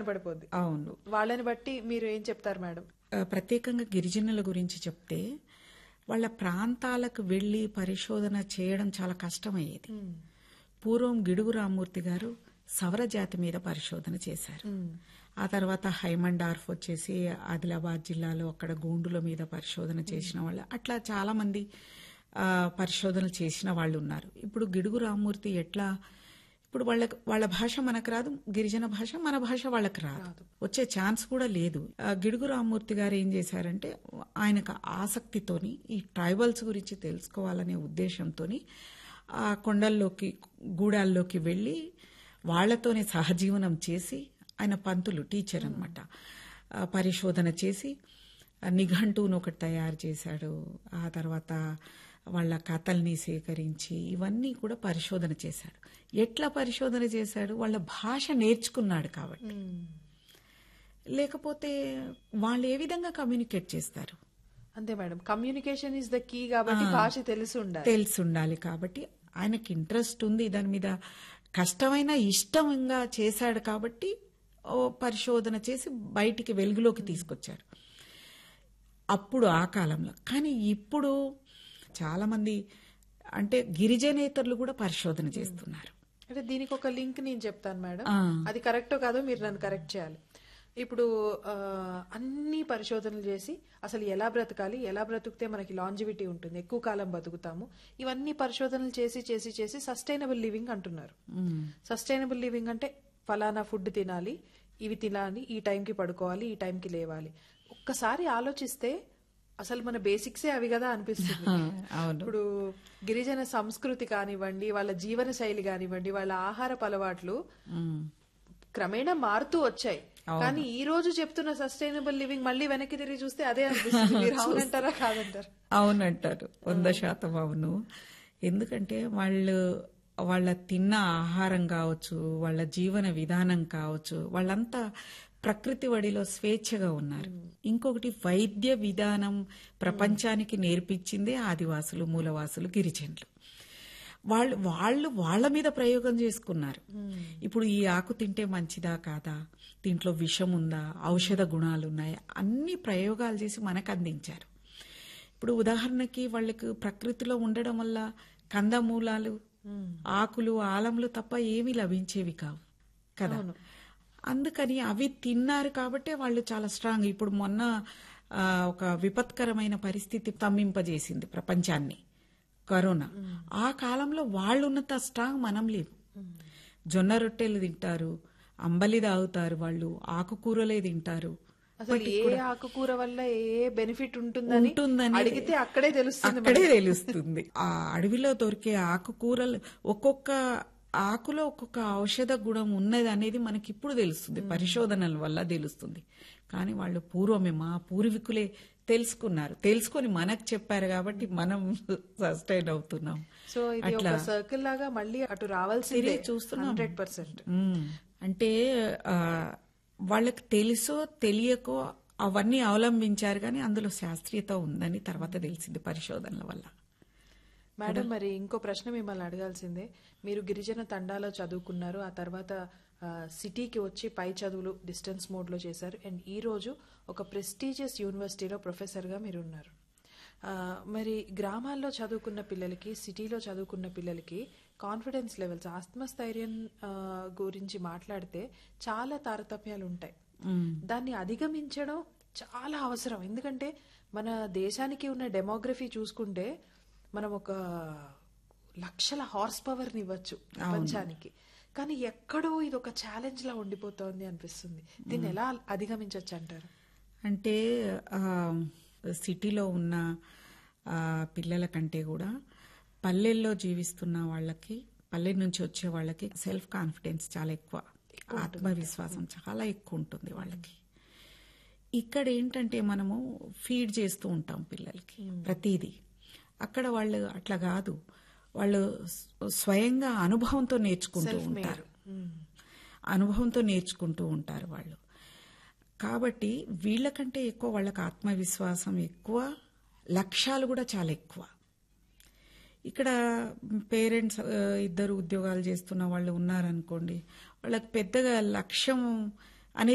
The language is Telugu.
కనపడిపోద్ది అవును వాళ్ళని బట్టి మీరు ఏం చెప్తారు మేడం ఆ, ప్రత్యేకంగా గిరిజనుల గురించి చెప్తే వాళ్ళ ప్రాంతాలకు వెళ్లి పరిశోధన చేయడం చాలా కష్టమయ్యేది పూర్వం గిడుగు రామ్మూర్తి గారు సవర జాతి మీద పరిశోధన చేశారు ఆ తర్వాత హైమండార్ఫ్ వచ్చేసి ఆదిలాబాద్ జిల్లాలో అక్కడ గోండుల మీద పరిశోధన చేసిన వాళ్ళు అట్లా చాలా మంది ఆ, పరిశోధనలు చేసిన వాళ్ళు ఉన్నారు ఇప్పుడు గిడుగు రామ్మూర్తి ఎట్లా ఇప్పుడు వాళ్ళకి వాళ్ళ భాష మనకు రాదు గిరిజన భాష మన భాష వాళ్ళకి రాదు వచ్చే ఛాన్స్ కూడా లేదు ఆ, గిడుగు రామ్మూర్తి గారు ఏం చేశారంటే ఆయనకు ఆసక్తితోని ఈ ట్రైబల్స్ గురించి తెలుసుకోవాలనే ఉద్దేశంతోని ఆ కొండల్లోకి గూడాల్లోకి వెళ్లి వాళ్లతోనే సహజీవనం చేసి ఆయన పంతులు టీచర్ అనమాట పరిశోధన చేసి ఆ నిఘంటువును ఒకటి తయారు చేశాడు ఆ తర్వాత వాళ్ళ కథల్ని సేకరించి ఇవన్నీ కూడా పరిశోధన చేశాడు ఎట్లా పరిశోధన చేశాడు వాళ్ళ భాష నేర్చుకున్నాడు కాబట్టి లేకపోతే వాళ్ళు ఏ విధంగా కమ్యూనికేట్ చేస్తారు అంతే madam communication is the key కాబట్టి భాష తెలిసి ఉండాలి తెలిసి ఉండాలి కాబట్టి ఆయనకి ఇంట్రెస్ట్ ఉంది దాని మీద కష్టమైన ఇష్టంగా చేశాడు కాబట్టి ఓ పరిశోధన చేసి బయటికి వెలుగులోకి తీసుకొచ్చాడు అప్పుడు ఆ కాలంలో కానీ ఇప్పుడు చాలా మంది అంటే గిరిజనేతరులు కూడా పరిశోధన చేస్తున్నారు అంటే దీనికి ఒక లింక్ నేను చెప్తాను మేడం ఆ. అది కరెక్టో కాదో మీరు నన్ను కరెక్ట్ చేయాలి ఇప్పుడు ఆ, అన్ని పరిశోధనలు చేసి అసలు ఎలా బ్రతకాలి ఎలా బ్రతికితే మనకి లాంజివిటీ ఉంటుంది ఎక్కువ కాలం బతుకుతాము ఇవన్నీ పరిశోధనలు చేసి చేసి చేసి సస్టైనబుల్ లివింగ్ అంటున్నారు సస్టైనబుల్ లివింగ్ అంటే ఫలానా ఫుడ్ తినాలి ఇవి తినాలి ఈ టైంకి పడుకోవాలి ఈ టైంకి లేవాలి ఒక్కసారి ఆలోచిస్తే అసలు మన బేసిక్సే అవి కదా అనిపిస్తుంది అవును ఇప్పుడు గిరిజన సంస్కృతి కానివ్వండి వాళ్ళ జీవన శైలి కానివ్వండి వాళ్ళ ఆహారపు అలవాట్లు ఉమ్. క్రమేణా మారుతూ వచ్చాయి కానీ ఈ రోజు చెప్తున్న సస్టైనబుల్ లివింగ్ మళ్ళీ వెనక్కి తిరిగి చూస్తే అదే అనిపిస్తుంది మీరు అవునంటారా కాదంటారు అవునంటారు వంద శాతం అవును ఎందుకంటే వాళ్ళు వాళ్ళ తిన్న ఆహారం కావచ్చు వాళ్ళ జీవన విధానం కావచ్చు వాళ్ళంతా ప్రకృతి వడిలో స్వేచ్ఛగా ఉన్నారు ఇంకొకటి వైద్య విధానం ప్రపంచానికి నేర్పించిందే ఆదివాసులు మూలవాసులు గిరిజనులు వాళ్ళు వాళ్ళు వాళ్ళ మీద ప్రయోగం చేసుకున్నారు ఇప్పుడు ఈ ఆకు తింటే మంచిదా కాదా దీంట్లో విషం ఉందా ఔషధ గుణాలు ఉన్నాయా అన్ని ప్రయోగాలు చేసి మనకు అందించారు ఇప్పుడు ఉదాహరణకి వాళ్ళకు ప్రకృతిలో ఉండడం వల్ల కందమూలాలు ఆకులు ఆలంలు తప్ప ఏమీ లభించేవి కావు కదా అందుకని అవి తిన్నారు కాబట్టే వాళ్ళు చాలా స్ట్రాంగ్ ఇప్పుడు మొన్న ఆ, ఒక విపత్కరమైన పరిస్థితి తమ్మింపజేసింది ప్రపంచాన్ని కరోనా ఆ కాలంలో వాళ్ళు ఉన్నంత స్ట్రాంగ్ మనం లేవు జొన్న రొట్టెలు తింటారు అంబలి తాగుతారు వాళ్ళు ఆకుకూరలే తింటారు అసలు ఏ ఆకుకూర వల్ల ఏ బెనిఫిట్ ఉంటుందని ఉంటుందని అడిగితే అక్కడే తెలుస్తుంది అక్కడే తెలుస్తుంది ఆ అడవిలో దొరికే ఆకుకూరలు ఒక్కొక్క ఆకులో ఒక్కొక్క ఔషధ గుణం ఉన్నది అనేది మనకి ఇప్పుడు తెలుస్తుంది పరిశోధనల వల్ల తెలుస్తుంది కానీ వాళ్ళు పూర్వమే మా పూర్వీకులే తెలుసుకున్నారు తెలుసుకొని మనకు చెప్పారు కాబట్టి మనం సస్టైన్ అవుతున్నాం సో ఇది ఒక సర్కిల్ లాగా మళ్ళీ అటు రావాల్సిందే తిరిగి చూస్తున్నాం. Hundred percent hmm. అంటే ఆ, వాళ్ళకి తెలుసో తెలియకో అవన్నీ అవలంబించారు కానీ అందులో శాస్త్రీయత ఉందని తర్వాత తెలిసింది పరిశోధనల వల్ల మేడం మరి ఇంకో ప్రశ్న మిమ్మల్ని అడగాల్సిందే మీరు గిరిజన తండాలో చదువుకున్నారు ఆ తర్వాత ఆ, సిటీకి వచ్చి పై చదువులు డిస్టెన్స్ మోడ్ లో చేశారు అండ్ ఈ రోజు ఒక ప్రెస్టీజియస్ యూనివర్సిటీలో ప్రొఫెసర్ గా మీరు ఉన్నారు ఆ, మరి గ్రామాల్లో చదువుకున్న పిల్లలకి సిటీలో చదువుకున్న పిల్లలకి కాన్ఫిడెన్స్ లెవెల్స్ ఆత్మస్థైర్యం ఆ, గురించి మాట్లాడితే చాలా తారతమ్యాలు ఉంటాయి దాన్ని అధిగమించడం చాలా అవసరం ఎందుకంటే మన దేశానికి ఉన్న డెమోగ్రఫీ చూసుకుంటే మనం ఒక లక్షల హార్స్ పవర్ ని ఇవ్వచ్చు ప్రపంచానికి కానీ ఎక్కడో ఇది ఒక ఛాలెంజ్ లా ఉండిపోతోంది అనిపిస్తుంది దీన్ని ఎలా అధిగమించవచ్చు అంటారు అంటే ఆ, సిటీలో ఉన్న ఆ, పిల్లల కంటే కూడా పల్లెల్లో జీవిస్తున్న వాళ్ళకి పల్లె నుంచి వచ్చే వాళ్ళకి సెల్ఫ్ కాన్ఫిడెన్స్ చాలా ఎక్కువ ఆత్మవిశ్వాసం చాలా ఎక్కువ ఉంటుంది వాళ్ళకి ఇక్కడ ఏంటంటే మనము ఫీడ్ చేస్తూ ఉంటాం పిల్లలకి ప్రతిదీ అక్కడ వాళ్ళు అట్లా కాదు వాళ్ళు స్వ- స్వయంగా అనుభవంతో నేర్చుకుంటూ ఉంటారు అనుభవంతో నేర్చుకుంటూ ఉంటారు వాళ్ళు కాబట్టి వీళ్ళకంటే ఎక్కువ వాళ్ళకి ఆత్మవిశ్వాసం ఎక్కువ లక్ష్యాలు కూడా చాలా ఎక్కువ ఇక్కడ పేరెంట్స్ ఆ, ఇద్దరు ఉద్యోగాలు చేస్తున్న వాళ్ళు ఉన్నారనుకోండి వాళ్ళకి పెద్దగా లక్ష్యం